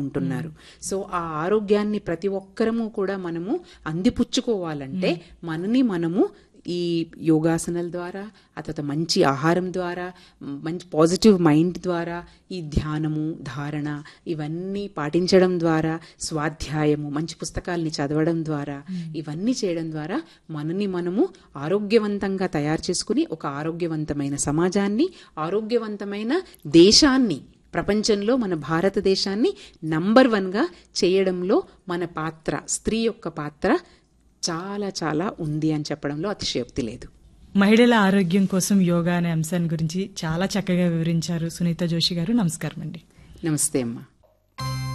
ఉంటున్నారు సో ఆ ఆరోగ్యాన్ని ప్రతి ఒక్కరము కూడా మనము అందిపుచ్చుకోవాలంటే మనని మనము ఈ యోగాసనాల ద్వారా ఆ తర్వాత మంచి ఆహారం ద్వారా మ్, మంచి పాజిటివ్ మైండ్ ద్వారా ఈ ధ్యానము ధారణ ఇవన్నీ పాటించడం ద్వారా స్వాధ్యాయము మంచి పుస్తకాల్ని చదవడం ద్వారా ఇవన్నీ చేయడం ద్వారా మనని మనము ఆరోగ్యవంతంగా తయారు చేసుకుని ఒక ఆరోగ్యవంతమైన సమాజాన్ని ఆరోగ్యవంతమైన దేశాన్ని ప్రపంచంలో మన భారతదేశాన్ని నంబర్ వన్గా చేయడంలో మన పాత్ర స్త్రీ యొక్క పాత్ర చాలా చాలా ఉంది అని చెప్పడంలో అతిశయోక్తి లేదు మహిళల ఆరోగ్యం కోసం యోగా అనే అంశాన్ని గురించి చాలా చక్కగా వివరించారు సునీత జోషి గారు నమస్కారం అండి నమస్తే అమ్మా